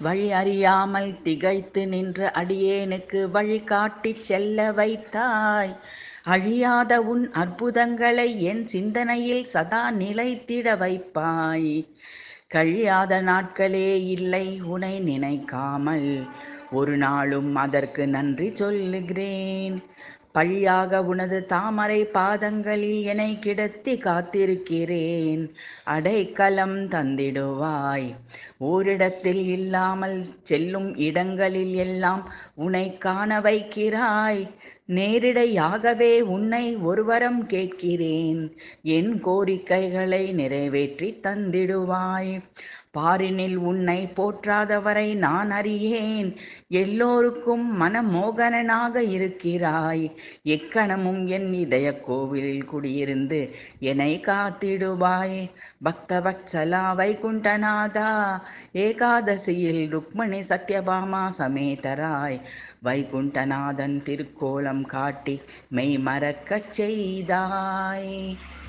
வழி அறியாமல் திகைத்து நின்ற அடியேனுக்கு வழி காட்டிச் செல்ல வைத்தாய் அழியாத உன் அற்புதங்களை என் சிந்தனையில் சதா நிலைத்திட வைப்பாய் கழியாத நாட்களே இல்லை உனை நினைக்காமல் ஒரு நாளும் அதற்கு நன்றி சொல்லுகிறேன் பழியாக உனது தாமரை பாதங்களில் என்னை கிடத்தி காத்திருக்கிறேன் அடைக்கலம் தந்திடுவாய் ஓரிடத்தில் இல்லாமல் செல்லும் இடங்களில் எல்லாம் உன்னை காண வைக்கிறாய் நேரிடையாகவே உன்னை ஒருவரம் கேட்கிறேன் என் கோரிக்கைகளை நிறைவேற்றி தந்திடுவாய் பாரினில் உன்னை போற்றாதவரை நான் அறியேன் எல்லோருக்கும் மனமோகனனாக இருக்கிறாய் எக்கணமும் என் இதய கோவிலில் குடியிருந்து என்னை காத்திடுவாய் பக்த வத்சலா வைகுண்டநாதா ஏகாதசியில் ருக்மணி சத்யபாமா சமேதராய் வைகுண்டநாதன் திருக்கோலம் காட்டி மெய் மறக்கச் செய்தாய்